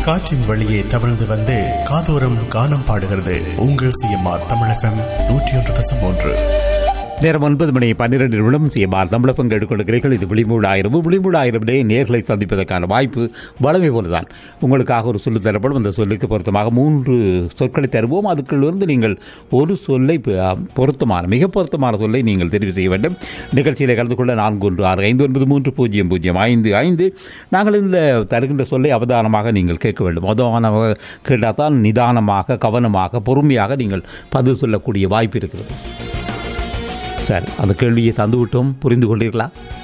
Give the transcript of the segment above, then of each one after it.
காற்றின் வழியே தவழ்ந்து வந்து காதோரம் கானம் பாடுகிறது உங்கள் சிஎம்ஆர் தமிழ் எஃப்எம் நூற்றி ஒன்று தசம் ஒன்று நேரம் ஒன்பது மணி பன்னிரண்டு நிமிடம் செய்யமார் தமிழ பங்கு எடுக்கொள்கிறீர்கள் இது விழிமூடாயிரம் விழிமூடாயிரமிலே நேர்களை சந்திப்பதற்கான வாய்ப்பு வளமை போலதான் உங்களுக்காக ஒரு சொல்லு தரப்படும் அந்த சொல்லுக்கு பொருத்தமாக மூன்று சொற்களை தருவோம் அதுக்குள்ளிருந்து நீங்கள் ஒரு சொல்லை ப- பொருத்தமான மிக பொருத்தமான சொல்லை நீங்கள் தெரிவு செய்ய வேண்டும் நிகழ்ச்சியில் கலந்து கொள்ள நான்கு ஒன்று ஆறு ஐந்து ஒன்பது மூன்று பூஜ்ஜியம் பூஜ்ஜியம் ஐந்து ஐந்து நாங்கள் இந்த தருகின்ற சொல்லை அவதானமாக நீங்கள் கேட்க வேண்டும் அவதானமாக கேட்டால் தான் நிதானமாக கவனமாக பொறுமையாக நீங்கள் பதில் சொல்லக்கூடிய வாய்ப்பு இருக்கிறது சரி அந்த கேள்வியை தந்துவிட்டோம் புரிந்து கொண்டீர்களா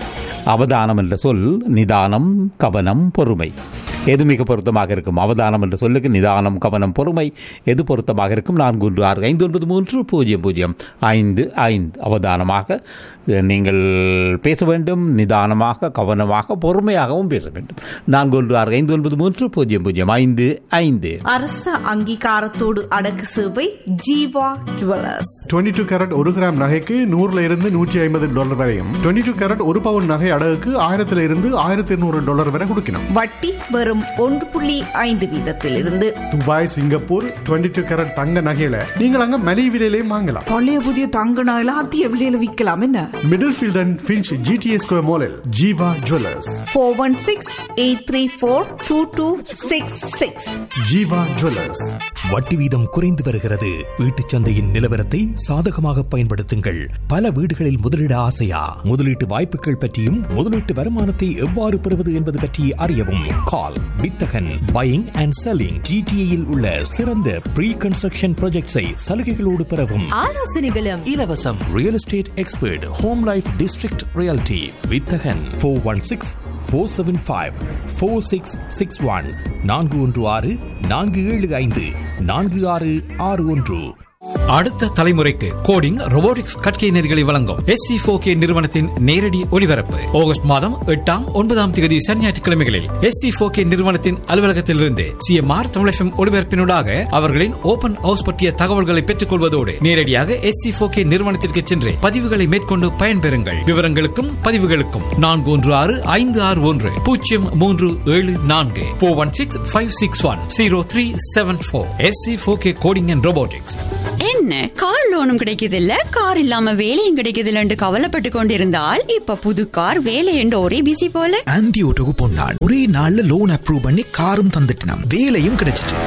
அவதானம் என்ற சொல் நிதானம் கவனம் பொறுமை எது மிக பொருத்தமாக இருக்கும் அவதானம் என்ற சொல்லுக்கு நிதானம் கவனம் பொறுமை எது பொருத்தமாக இருக்கும் நான்கு ஒன்று ஆறு ஐந்து ஒன்பது மூன்று பூஜ்ஜியம் பூஜ்ஜியம் ஐந்து ஐந்து அவதானமாக அஹ், நீங்கள் பேச வேண்டும் நிதானமாக கவனமாக பொறுமையாகவும் பேச வேண்டும் நான்கு ஒன்று ஆறு ஐந்து ஒன்பது மூன்று பூஜ்ஜியம் பூஜ்ஜியம் ஐந்து ஐந்து அரச அங்கீகாரத்தோடு அடக்கு சேவை ஜீவா ஜுவல்லர்ஸ் 22 டூ கேரட் ஒரு கிராம் நகைக்கு நூறுல இருந்து நூற்றி ஐம்பது டாலர் வரையும் 22 டூ கேரட் ஒரு பவுன் நகை அடகுக்கு ஆயிரத்துல இருந்து ஆயிரத்தி இருநூறு டாலர் வரை கொடுக்கணும் வட்டி வெறும் ஒன்று புள்ளி ஐந்து வீதத்திலிருந்து துபாய் சிங்கப்பூர் 22 டூ கேரட் தங்க நகையில நீங்கள் அங்க மலிவு விலையிலையும் வாங்கலாம் பழைய புதிய தங்க நகைலாம் அதிக விலையில விற்கலாம் என்ன Middlefield and Finch GTS square மாலில் Jeeva jewellers four one six eight three four two two six six Jeeva jewellers வட்டி வீதம் குறைந்து வருகிறது வீட்டுச் சந்தையின் நிலவரத்தை சாதகமாக பயன்படுத்துங்கள் பல வீடுகளில் முதலீட ஆசையா முதலீட்டு வாய்ப்புகள் பற்றியும் முதலீட்டு வருமானத்தை எவ்வாறு பெறுவது என்பது பற்றி அறியவும் கால் வித்தகன் பையிங் அண்ட் செல்லிங் ஜிடிஏயில் உள்ள சிறந்த ப்ரீ கன்ஸ்ட்ரக்ஷன் ப்ராஜெக்ட்ஸை சலுகைகளோடு பெறவும் ஆலோசனைகளும் இலவசம் real estate expert home life district realty Vithagan four one six four seven five four six six one நான்கு ஒன்று ஆறு நான்கு ஏழு ஐந்து நான்கு ஆறு ஆறு ஒன்று அடுத்த தலைமுறைக்கு கோடிங் ரொபோட்டிக்ஸ் கற்கை நெறிகளை வழங்கும் எஸ் சி கே நிறுவனத்தின் நேரடி ஒளிபரப்பு ஆகஸ்ட் மாதம் எட்டாம் ஒன்பதாம் தேதி சனி ஞாயிற்றுக்கிழமைகளில் எஸ் சி கே நிறுவனத்தின் அலுவலகத்திலிருந்து சிஎம்ஆர் தமிழகம் ஒளிபரப்பினூடாக அவர்களின் ஓபன் ஹவுஸ் பற்றிய தகவல்களை பெற்றுக் கொள்வதோடு நேரடியாக எஸ் சி கே நிறுவனத்திற்கு சென்று பதிவுகளை மேற்கொண்டு பயன்பெறுங்கள் விவரங்களுக்கும் பதிவுகளுக்கும் நான்கு ஒன்று ஆறு ஐந்து ஆறு ஒன்று பூஜ்ஜியம் மூன்று ஏழு நான்கு four one six five six one zero three seven four S C K coding and robotics என்ன கார் லோனும் கிடைக்குது இல்ல கார் இல்லாம வேலையும் கிடைக்குது இல்லன்னு கவலைப்பட்டு கொண்டிருந்தால் இப்ப புது கார் வேலை என்று ஒரே பிசி போல ஆன்டி ஓட்டோக்கு பொன்னாள் ஒரே நாள்ல லோன் அப்ரூவ் பண்ணி காரும் தந்துட்டினாம் வேலையும் கிடைச்சிட்டு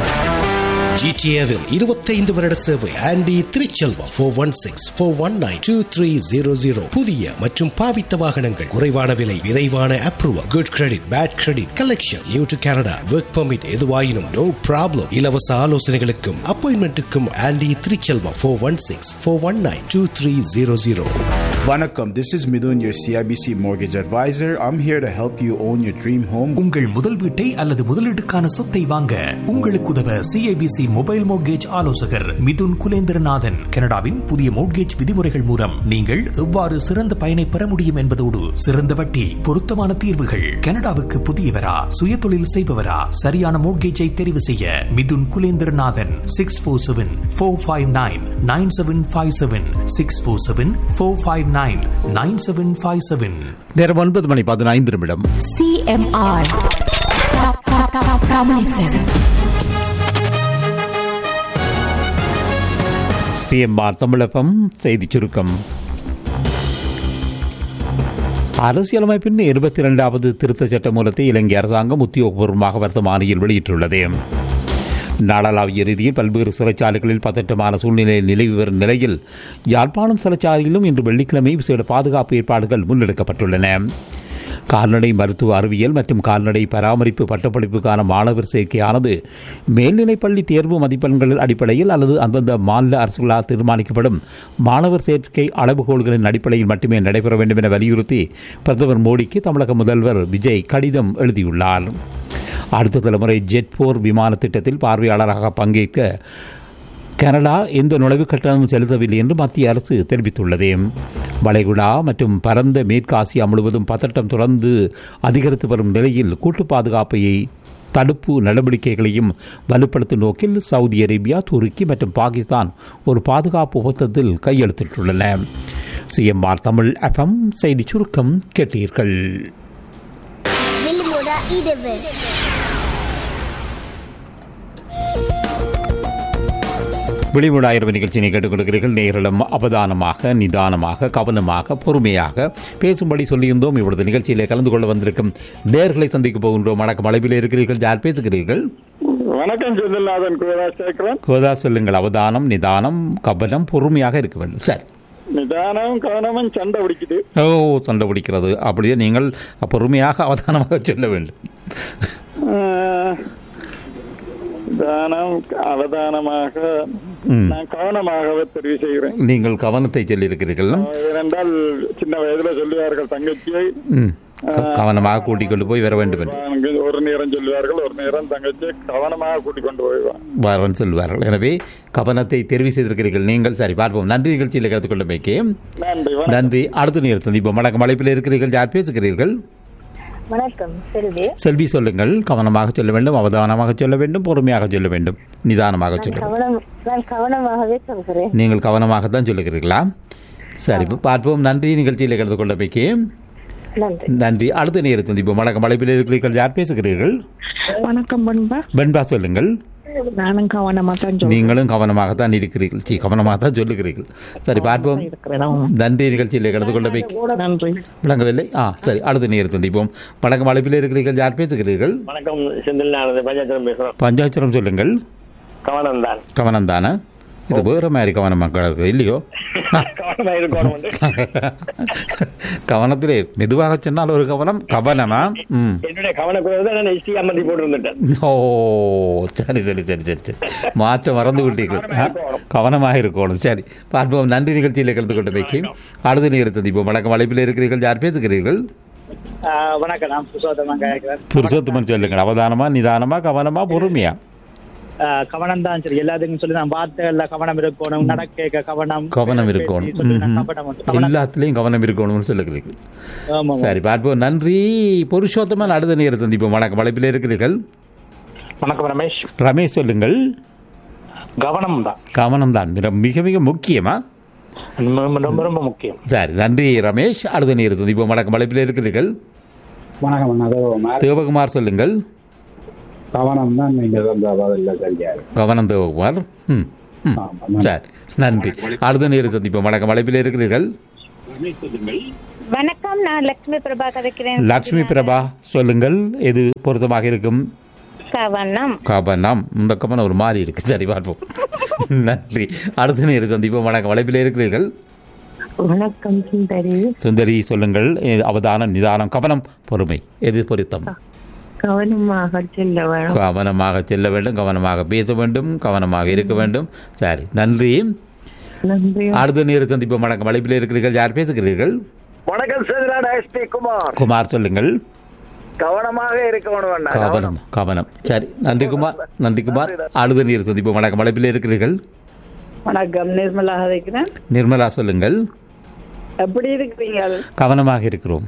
ஜிடிஏவில் இருபத்தைந்து வருட சேவை Andy Thiruchelvam four one six four one nine two three zero zero புதிய மற்றும் பாவித்த வாகனங்கள் குறைவான விலை விரைவான approval good credit bad credit collection new to Canada work permit எதுவாயினும் நோ ப்ராப்ளம் இலவச ஆலோசனைகளுக்கும் அப்பாயின்மெண்ட்டுக்கும் Andy Thiruchelvam four one six four one nine two three zero zero Vanakkam, this is Midun, your CIBC mortgage advisor. I'm here to help you own your dream home. உங்கள் முதல் வீட்டை அல்லது முதலீட்டுக்கான சொத்தை வாங்க உங்களுக்கு உதவ சிஐபிசி மொபைல் மோட்கேஜ் ஆலோசகர் மிதுன் குலேந்திரநாதன் கனடாவின் புதிய மோட்கேஜ் விதிமுறைகள் மூலம் நீங்கள் எவ்வாறு சிறந்த பயனை பெற முடியும் என்பதோடு சிறந்த வட்டி பொருத்தமான தீர்வுகள் கனடாவுக்கு புதியவரா சுயதொழில் செய்பவரா சரியான மோட்கேஜை தெரிவு செய்ய Mithun Kulendranathan six four seven four five nine nine seven five seven six four seven four five nine nine seven five seven நேரம் ஒன்பது மணி பதினைந்து நிமிடம் சிஎம்ஆர் சிஎம்ஆர் தமிழகம் செய்திச் சுருக்கம் அரசியலமைப்பின் இருபத்தி இரண்டாவது திருத்தச் சட்ட மூலத்தை இலங்கை அரசாங்கம் உத்தியோகபூர்வமாக வர்த்தமானியில் வெளியிட்டுள்ளது நாடளாவிய ரீதியில் பல்வேறு சிறைச்சாலைகளில் பதற்றமான சூழ்நிலை நிலவி வரும் நிலையில் யாழ்ப்பாணம் சிறைச்சாலையிலும் இன்று வெள்ளிக்கிழமை விசேட பாதுகாப்பு ஏற்பாடுகள் முன்னெடுக்கப்பட்டுள்ளன கால்நடை மருத்துவ அறிவியல் மற்றும் கால்நடை பராமரிப்பு பட்டப்படிப்புக்கான மாணவர் சேர்க்கையானது மேல்நிலைப்பள்ளி தேர்வு மதிப்பெண்கள் அடிப்படையில் அல்லது அந்தந்த மாநில அரசுகளால் தீர்மானிக்கப்படும் மாணவர் சேர்க்கை அளவுகோல்களின் அடிப்படையில் மட்டுமே நடைபெற வேண்டும் என வலியுறுத்தி பிரதமர் மோடிக்கு தமிழக முதல்வர் விஜய் கடிதம் எழுதியுள்ளார் அடுத்த தலைமுறை ஜெட் போர் விமான திட்டத்தில் பார்வையாளராக பங்கேற்க கனடா எந்த நுழைவுக் கட்டணமும் செலுத்தவில்லை என்று மத்திய அரசு தெரிவித்துள்ளது வளைகுடா மற்றும் பரந்த மேற்காசியா முழுவதும் பதட்டம் தொடர்ந்து அதிகரித்து வரும் நிலையில் கூட்டு பாதுகாப்பையை தடுப்பு நடவடிக்கைகளையும் வலுப்படுத்தும் நோக்கில் சவுதி அரேபியா துருக்கி மற்றும் பாகிஸ்தான் ஒரு பாதுகாப்பு ஒப்பந்தத்தில் கையெழுத்திட்டுள்ளன சிஎம்ஆர் தமிழ் எஃப்எம் செய்தி சுருக்கம் கேட்டீர்கள் விழிமுடாயிரம் நிகழ்ச்சியை கேட்டுக்கொண்டிருக்கிறீர்கள் நேரிலும் அவதானமாக நிதானமாக கவனமாக பொறுமையாக பேசும்படி சொல்லியிருந்தோம் இவ்வளவு நிகழ்ச்சியிலே கலந்து கொள்ள வந்திருக்கும் நேர்களை சந்திக்க போகின்றோம் வணக்கம் அளவில் இருக்கிறீர்கள் யார் பேசுகிறீர்கள் வணக்கம் செந்தில்நாதன் கோதா சேர்க்கிறேன் கோதா சொல்லுங்கள் அவதானம் நிதானம் கவனம் பொறுமையாக இருக்க வேண்டும் சரி நிதானம் கவனமும் சண்டை பிடிக்குது ஓ சண்டை பிடிக்கிறது அப்படியே நீங்கள் பொறுமையாக அவதானமாக சொல்ல வேண்டும் ஆஹ், நிதானம் அவதானமாக ம். நான் கவனமாகவே தெரிவு செய்கிறேன் நீங்கள் கவனத்தை சொல்லியிருக்கிறீர்கள் ஏனென்றால் சின்ன வயதுல சொல்லுவார்கள் தங்கச்சியை ம். க- கவனமாக கூட்டிக் கொண்டு போய் வர வேண்டும் என்று அங்கு ஒரு நேரம் சொல்லுவார்கள் ஒரு நேரம் தங்கச்சியை கவனமாக கூட்டிக் கொண்டு போய்வான் வரவன் சொல்வார்கள் எனவே கவனத்தை தெரிவு செய்திருக்கிறீர்கள் நீங்கள் சரி பார்ப்போம் நன்றி நிகழ்ச்சியில் கலந்து கொள்ள மேக்கே நன்றி வணக்கம். நன்றி அடுத்த நேரம் சந்திப்போம் வணக்கம் அழைப்பில் இருக்கிறீர்கள் யார் பேசுகிறீர்கள் வணக்கம் செல்வி செல்வி சொல்லுங்கள் கவனமாக சொல்ல வேண்டும் அவதானமாக சொல்ல வேண்டும் பொறுமையாக சொல்ல வேண்டும் நிதானமாக நான் சொல்ல வேண்டும் கவனம் நான் கவனமாகவே சொல்கிறேன் நீங்கள் கவனமாக தான் சொல்லுகிறீர்களா சரி பார்ப்போம் நன்றி நிகழ்ச்சியில் கலந்து கொள்ள மேக்கே நன்றி நன்றி அடுத்த நேரம் சந்திப்போம் வணக்கம் அழைப்பில் இருக்கிறீர்கள் யார் பேசுகிறீர்கள் வணக்கம் பண்பா பெண்பா சொல்லுங்கள் நானும் கவனமா தான் சொல்றேன். நீங்களும் கவனமாக தான் இருக்கிறீர்கள் சி கவனமாக தான் சொல்லுகிறீர்கள் சரி பார்ப்போம் நன்றி நிகழ்ச்சியில் கலந்து கொள்ள போய் நன்றி விளங்கவில்லை ஆ சரி அடுத்த நேரம் சந்திப்போம் வணக்கம் அழைப்பில் இருக்கிறீர்கள் யார் பேசுகிறீர்கள் வணக்கம் செந்தில் நான் பஞ்சாயத்து பேசுறோம் பஞ்சாட்சரம் சொல்லுங்கள் கவனம் தான் கவனம் தானே இது வேற மாதிரி கவனமாக இருக்கு இல்லையோ கவனமா இருக்கணும் வந்து. கவனத்திலே மெதுவாக சொன்னால் ஒரு கவனம் கவனமா ம் என்னுடைய கவனக்குறைவு தான் நான் எஸ்டி அம்மதி போட்டு இருந்துட்டேன் ஓ சரி சரி சரி சரி சரி மாற்றம் மறந்து விட்டீர்கள் ஆ, கவனமாக இருக்கணும் சரி பார்ப்போம் நன்றி நிகழ்ச்சியில் கலந்து கொண்டு வைக்கும் அடுத்த நேரம் சந்திப்போம் வணக்கம் அழைப்பில் இருக்கிறீர்கள் யார் பேசுகிறீர்கள் வணக்கம் நான் சுசோதமாக கேட்கிறேன் புருஷோத்தமன் சொல்லுங்கள் அவதானமா நிதானமா கவனமா பொறுமையா கவனம் தான் சரி எல்லாத்துக்கும் சொல்லி நான் வார்த்தைகள்ல கவனம் இருக்கணும் நடக்க கவனம் கவனம் இருக்கணும் சொல்லி நான் ம்ஹும். கவனம் வந்து- எல்லாத்துலேயும் கவனம் இருக்கணும்னு சொல்லுகிறீர்கள் ஆமா, ஆமா. சரி பார்ப்போம் நன்றி புருஷோத்தமன் அடுத்த நேரம் சந்திப்போம் வணக்கம் அழைப்பில் இருக்கிறீர்கள் வணக்கம் ரமேஷ் ரமேஷ் சொல்லுங்கள் கவனம் தான் கவனம் தான் மிக மிக முக்கியமா ரொம்ப ரொம்ப ரொம்ப முக்கியம் சரி நன்றி ரமேஷ் அடுத்த நேரம் சந்திப்போம் வணக்கம் அழைப்பில் இருக்கிறீர்கள் வணக்கம் அதோ தேவகுமார் சொல்லுங்கள் கவனம் தான் நீங்க சொல்ற பதில் சரியா இருக்கு. கவனம் தேவகுமார் ம் ம். சரி நன்றி அடுத்த நேரம் சந்திப்போம் வணக்கம் அழைப்பில் இருக்கிறீர்கள் வணக்கம் நான் லட்சுமி பிரபா கதைக்கிறேன் லக்ஷ்மி பிரபா சொல்லுங்கள் எது பொருத்தமாக இருக்கும் கவனம் கவனம் இந்த கவனம் ஒரு மாதிரி இருக்கு சரி பார்ப்போம் நன்றி அடுத்த நேரம் சந்திப்போம் வணக்கம் அழைப்பில் இருக்கிறீர்கள் வணக்கம் சுந்தரி சுந்தரி சொல்லுங்கள் எ- அவதானம் நிதானம் கவனம் பொறுமை எது பொருத்தம் கவனமாக செல்ல வேணும் கவனமாக செல்ல வேண்டும் கவனமாக பேச வேண்டும் கவனமாக இருக்க வேண்டும் சரி நன்றி நன்றி அடுத்த நேரம் சந்திப்போம் வணக்கம் அழைப்பில் இருக்கிறீர்கள் யார் பேசுகிறீர்கள் வணக்கம் செந்திலாட எஸ்பி குமார் குமார் சொல்லுங்கள் கவனமாக இருக்கணும் அண்ணா. கவனம் கவனம் சரி நன்றி குமார் நன்றி குமார் அடுத்த நேரம் சந்திப்போம் வணக்கம் அழைப்பில் இருக்கிறீர்கள் வணக்கம் நிர்மலா கதைக்கிறேன் நிர்மலா சொல்லுங்கள் எப்படி இருக்கிறீங்க கவனமாக இருக்கிறோம்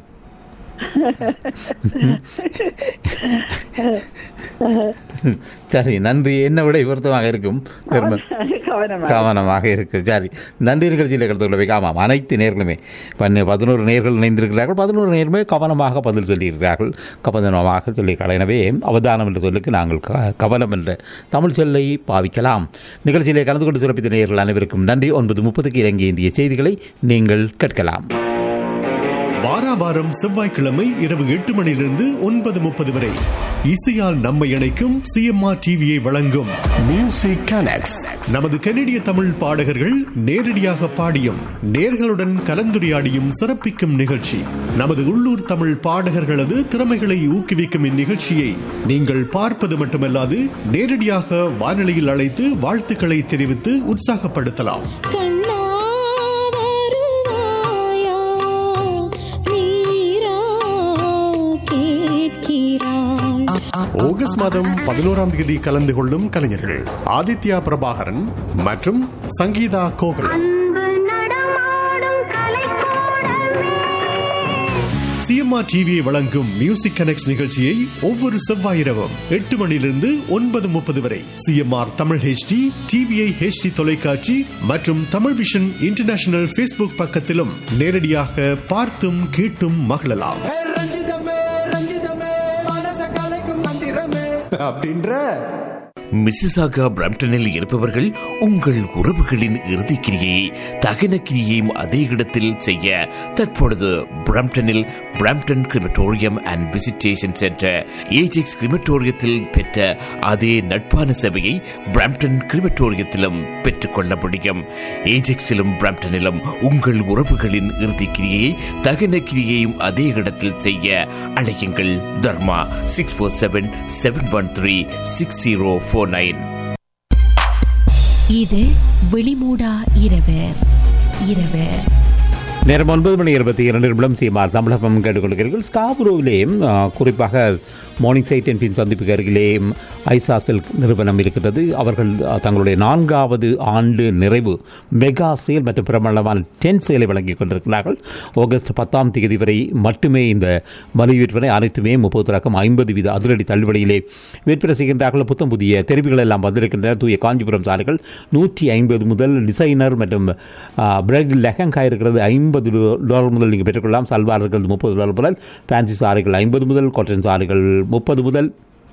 சரி நன்றி என்ன விட பொருத்தமாக இருக்கும் நிர்மல் கவனமா கவனமாக இருக்கு சரி நன்றி நிகழ்ச்சியில் கலந்து கொள்ள ஆமாம் அனைத்து நேர்களுமே பன்னு பதினோரு நேர்கள் இணைந்திருக்கிறார்கள் பதினோரு நேருமே கவனமாக பதில் சொல்லியிருக்கிறார்கள் கவனமாக சொல்லியிருக்கிறார்கள் எனவே அவதானம் என்ற சொல்லுக்கு நாங்கள் க- கவனம் என்ற தமிழ் சொல்லை பாவிக்கலாம் நிகழ்ச்சியிலே கலந்து கொண்டு சிறப்பித்த நேர்கள் அனைவருக்கும் நன்றி ஒன்பது முப்பதுக்கு இறங்கிய இந்திய செய்திகளை நீங்கள் கேட்கலாம் வாரா வாரம் செவ்வாய்க்கிழமை இரவு எட்டு மணியிலிருந்து ஒன்பது முப்பது வரை இசையால் நம்மை இணைக்கும் சிஎம்ஆர் டிவியை வழங்கும் மியூசிக் கனெக்ட்ஸ் நமது கனடிய தமிழ் பாடகர்கள் நேரடியாக பாடியும் நேர்களுடன் கலந்துரையாடியும் சிறப்பிக்கும் நிகழ்ச்சி நமது உள்ளூர் தமிழ் பாடகர்களது திறமைகளை ஊக்குவிக்கும் இந்நிகழ்ச்சியை நீங்கள் பார்ப்பது மட்டுமல்லாது நேரடியாக வானொலியில் அழைத்து வாழ்த்துக்களை தெரிவித்து உற்சாகப்படுத்தலாம் ஆகஸ்ட் மாதம் பதினோராம் தேதி கலந்து கொள்ளும் கலைஞர்கள் ஆதித்யா பிரபாகரன் மற்றும் சங்கீதா கோகுலன் சிஎம்ஆர் டிவியை வழங்கும் மியூசிக் கனெக்ட் நிகழ்ச்சியை ஒவ்வொரு செவ்வாய் இரவும் எட்டு மணியிலிருந்து ஒன்பது முப்பது வரை CMR Tamil HD TVI HD தொலைக்காட்சி மற்றும் தமிழ் விஷன் இன்டர்நேஷனல் ஃபேஸ்புக் பக்கத்திலும் நேரடியாக பார்த்தும் கேட்டும் மகிழலாம் ரஞ்சிதமே ரஞ்சிதமே மனச கலைக்கும் மந்திரமே அப்படின்ற மிசிசாகா பிரம்டனில் இருப்பவர்கள் உங்கள் உறவுகளின் இறுதிக்கிரியை தகன கிரியையும் அதே இடத்தில் செய்ய தற்பொழுது பிரம்டனில் Brampton crematorium and visitation centre Ajax கிரிமட்டோரியத்தில் பெற்ற அதே நட்பான சேவையை பிரம்டன் கிரிமட்டோரியத்திலும் பெற்றுக்கொள்ள முடியும் ஏஜெக்ஸிலும் பிரம்டனிலும் உங்கள் உறவுகளின் இறுதிக்கிரியை தகன கிரியையும் அதே இடத்தில் செய்ய அழையுங்கள் Dharma six four seven seven one three six zero four nine இது வெளிமூடா இரவு இரவு நேரம் ஒன்பது மணி இருபத்தி இரண்டு நிமிடம் சீமார் தமிழகம் கேட்டுக்கொள்கிறீர்கள் ஸ்காபுரோவிலேயும் குறிப்பாக மார்னிங் சைட் என் பின் சந்திப்புக்கு அருகிலே ஐசா சில்க் நிறுவனம் இருக்கிறது அவர்கள் அஹ், தங்களுடைய நான்காவது ஆண்டு நிறைவு மெகா சேல் மற்றும் பிரபலமான டென் சேலை வழங்கிக் கொண்டிருக்கிறார்கள் ஆகஸ்ட் பத்தாம் தேதி வரை மட்டுமே இந்த மலிவு விற்பனை அனைத்துமே முப்பது தொடக்கம் ஐம்பது வீத அதிரடி தள்ளுபடியிலே விற்பனை செய்கின்றார்கள் புத்தம் புதிய தெரிவுகள் எல்லாம் வந்திருக்கின்றன தூய காஞ்சிபுரம் சாலைகள் நூற்றி ஐம்பது முதல் டிசைனர் மற்றும் பிரெட் லெஹங்கா இருக்கிறது ஐம்பது டாலர் முதல் நீங்கள் பெற்றுக்கொள்ளலாம் சல்வார் இருக்கிறது முப்பது டாலர் முதல் ஃபேன்சி சாரிகள் ஐம்பது முதல் காட்டன் சாரிகள் முப்பது முதல்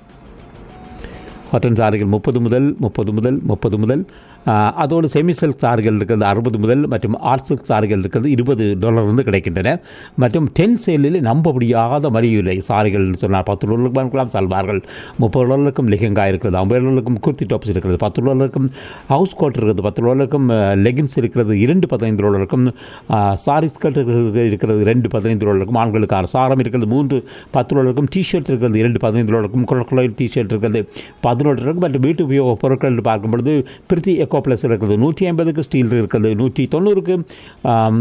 காட்டன் சாரிகள் முப்பது முதல் முப்பது முதல் முப்பது முதல் ஆ, அதோடு செமி சில்க் சாரிகள் இருக்கிறது அறுபது முதல் மற்றும் ஆர்ட் சில்க் சாரிகள் இருக்கிறது இருபது டாலர் வந்து கிடைக்கின்றன மற்றும் டென் சேலில் நம்ப முடியாத மலிவு விலை சாரிகள் சொன்னால் பத்து டாலருக்கு வாங்கிக்கலாம் சல்வார்கள் முப்பது டாலருக்கும் லெஹங்கா இருக்கிறது ஐம்பது டாலருக்கும் குர்த்தி டாப்ஸ் இருக்கிறது பத்து டாலருக்கும் ஹவுஸ் கோட் இருக்கிறது பத்து டாலருக்கும் லெகின்ஸ் இருக்கிறது இரண்டு பதினைந்து டாலருக்கும் சாரி ஸ்கர்ட் இருக்கிறது ரெண்டு பதினைந்து டாலருக்கும் ஆண்களுக்கான சாரம் இருக்கிறது மூன்று பத்து டாலருக்கும் டிஷர்ட் இருக்கிறது இரண்டு பதினைந்து டாலருக்கும் குழந்தை டிஷர்ட் இருக்கிறது பதினொன்று டாலருக்கும் மற்றும் வீட்டு உபயோக பொருட்கள் என்று பார்க்கும் பொழுது பிரித்தி எக்கோ ப்ளஸ் இருக்கிறது நூற்றி ஐம்பதுக்கு ஸ்டீல் இருக்கிறது நூற்றி தொண்ணூறுக்கு ஆம்,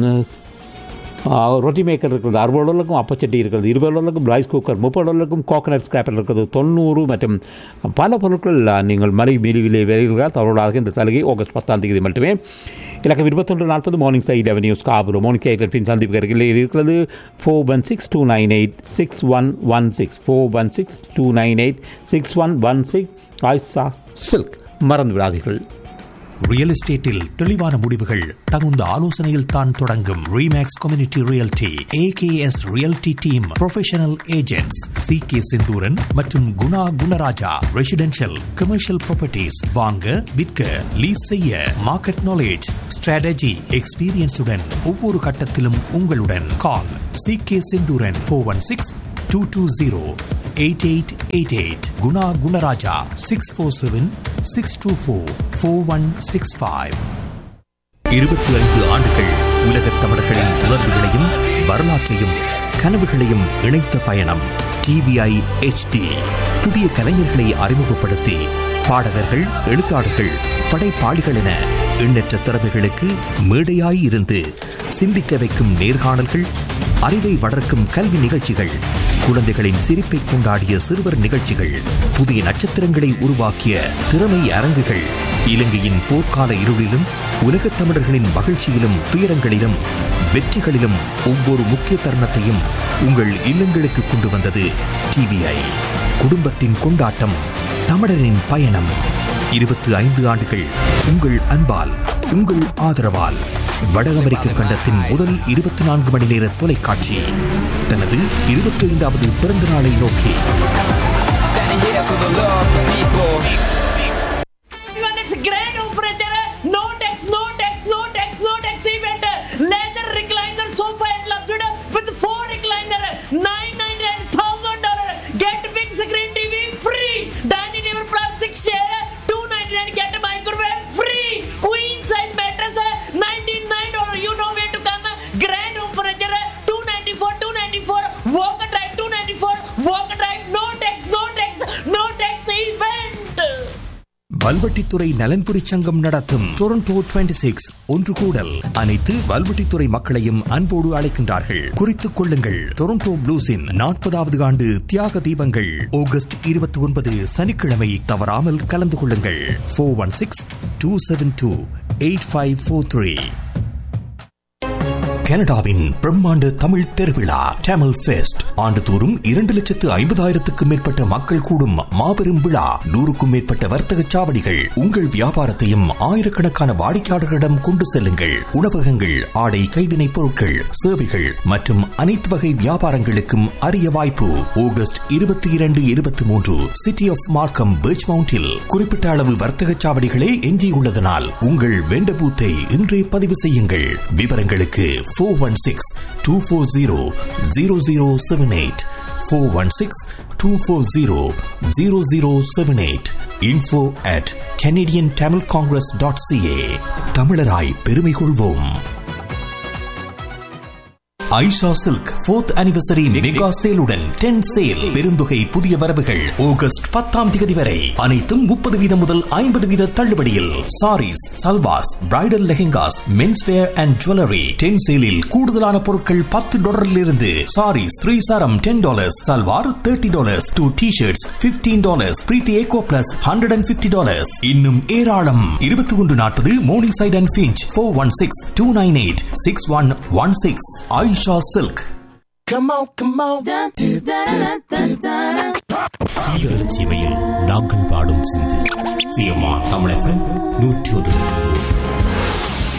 ரொட்டி மேக்கர் இருக்கிறது அறுபது டாலருக்கும் அப்பச்சட்டி இருக்கிறது இருபது டாலருக்கும் ரைஸ் குக்கர் முப்பது டாலருக்கும் கோகனட் ஸ்கிராப்பர் இருக்கிறது தொண்ணூறு மற்றும் பல பொருட்கள் ஆ, நீங்கள் மலை மீலிவிலே விலைகள் தவறாக இந்த சலுகை ஆகஸ்ட் பத்தாம் தேதி மட்டுமே இலக்கம் இருபத்தொன்று நாற்பது Morningside avenue Scarborough Morningside பின் சந்திப்பு அருகில் இருக்கிறது four one six two nine eight six one one six four one six two nine eight six one one six Aisha silk மறந்து விடாதீர்கள் ரியல் எஸ்டேட்டில் தெளிவான முடிவுகள் தகுந்த ஆலோசனையில் தான் தொடங்கும் remax community realty AKS realty team professional agents C K Senthuran மற்றும் Guna Gunaraja residential commercial properties வாங்க விற்க லீஸ் செய்ய மார்க்கெட் நாலேஜ் ஸ்ட்ராட்டஜி எக்ஸ்பீரியன்ஸுடன் ஒவ்வொரு கட்டத்திலும் உங்களுடன் call C K Senthuran four one six two two zero eight eight eight eight Guna Gunaraja six four seven six two four four one six five இருபத்தி ஐந்து ஆண்டுகள் உலகத் தமிழர்களின் உணர்வுகளையும் வரலாற்றையும் கனவுகளையும் இணைத்த பயணம் டிவிஐ HD புதிய கலைஞர்களை அறிமுகப்படுத்தி பாடகர்கள் எழுத்தாளர்கள் படைப்பாளிகள் என எண்ணற்ற திறமைகளுக்கு மேடையாய் இருந்து சிந்திக்க வைக்கும் நேர்காணல்கள் அறிவை வளர்க்கும் கல்வி நிகழ்ச்சிகள் குழந்தைகளின் சிரிப்பை கொண்டாடிய சிறுவர் நிகழ்ச்சிகள் புதிய நட்சத்திரங்களை உருவாக்கிய திறமை அரங்குகள் இலங்கையின் போர்க்கால இருளிலும் உலகத் தமிழர்களின் மகிழ்ச்சியிலும் துயரங்களிலும் வெற்றிகளிலும் ஒவ்வொரு முக்கிய தருணத்தையும் உங்கள் இல்லங்களுக்கு கொண்டு வந்தது டிவிஐ குடும்பத்தின் கொண்டாட்டம் தமிழரின் பயணம் இருபத்தி ஐந்து ஆண்டுகள் உங்கள் அன்பால் உங்கள் ஆதரவால் வட அமெரிக்க கண்டத்தின் முதல் இருபத்தி நான்கு மணி நேர தொலைக்காட்சி தனது இருபத்தி ஐந்தாவது பிறந்த நாளை நோக்கி It's a grand operator. No tax, no tax, no tax, no tax event. Leather recliner sofa and luxury with four recliner. Nine nine nine thousand dollar. Get big screen TV free. Dining table plastic chair. Two ninety nine. Get a microwave free. Queen size mattress. Ninety nine dollar. You know where to come. Grand furniture. Two ninety four. Two ninety four. Walk and drive. Two ninety four. Walk and drive. No tax. No tax. No tax event. Valvettithurai நலன்புரி சங்கம் நடத்தும் Toronto 26 six ஒன்று கூடல் அனைத்து வல்வெட்டித்துறை மக்களையும் அன்போடு அழைக்கின்றார்கள் குறித்துக் கொள்ளுங்கள் டொரண்டோ ப்ளூஸின் நாற்பதாவது ஆண்டு தியாக தீபங்கள் ஆகஸ்ட் இருபத்தி ஒன்பது சனிக்கிழமை தவறாமல் கலந்து கொள்ளுங்கள் four one six two seven two eight five four three கனடாவின் பிரம்மாண்ட தமிழ் திருவிழா டேமல் ஃபெஸ்ட் ஆண்டுதோறும் இரண்டு லட்சத்து ஐம்பதாயிரத்துக்கும் மேற்பட்ட மக்கள் கூடும் மாபெரும் விழா நூறுக்கும் மேற்பட்ட வர்த்தக சாவடிகள் உங்கள் வியாபாரத்தையும் ஆயிரக்கணக்கான வாடிக்கையாளர்களிடம் கொண்டு செல்லுங்கள் உணவகங்கள் ஆடை கைவினைப் பொருட்கள் சேவைகள் மற்றும் அனைத்து வகை வியாபாரங்களுக்கும் அரிய வாய்ப்பு ஆகஸ்ட் இருபத்தி இரண்டு இருபத்தி மூன்று சிட்டி ஆஃப் மார்க்கம் பீச் மவுண்டில் குறிப்பிட்ட அளவு வர்த்தக சாவடிகளே எஞ்சியுள்ளதனால் உங்கள் வெண்ட பூத்தை இன்றே பதிவு செய்யுங்கள் விவரங்களுக்கு four one six two four zero zero zero seven eight four one six two four zero zero zero seven eight info at Canadian Tamil Congress dot CA தமிழராய் பெருமை கொள்வோம் Aisha silk fourth anniversary mega சேலுடன் டென் சேல் பெருந்தொகை புதிய வரவுகள் August பத்தாம் தேதி வரை அனைத்தும் முப்பது வீதம் முதல் ஐம்பது வீத தள்ளுபடியில் sarees salwars bridal lehengas men's wear and jewellery ten சேலில் கூடுதலான பொருட்கள் பத்து டாலரில் இருந்து சாரீஸ் த்ரீ சாரம் ten dollars salwar thirty dollars two T shirts fifteen dollars Preethi eco plus hundred and fifty dollars இன்னும் ஏராளம் இருபத்தி ஒன்று நாற்பது Morningside and Finch four one six two nine eight six one one six Ayesha silk Come on, come on. சீமையில் நாங்கள் பாடும் சிந்து சிஎம்ஆ தமிழகம் நூற்றி ஒரு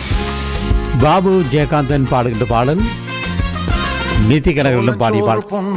பாபு ஜெயகாந்தன் பாடுகின்ற பாடல் நிதி கனகரிடம் பாடிய பாடல்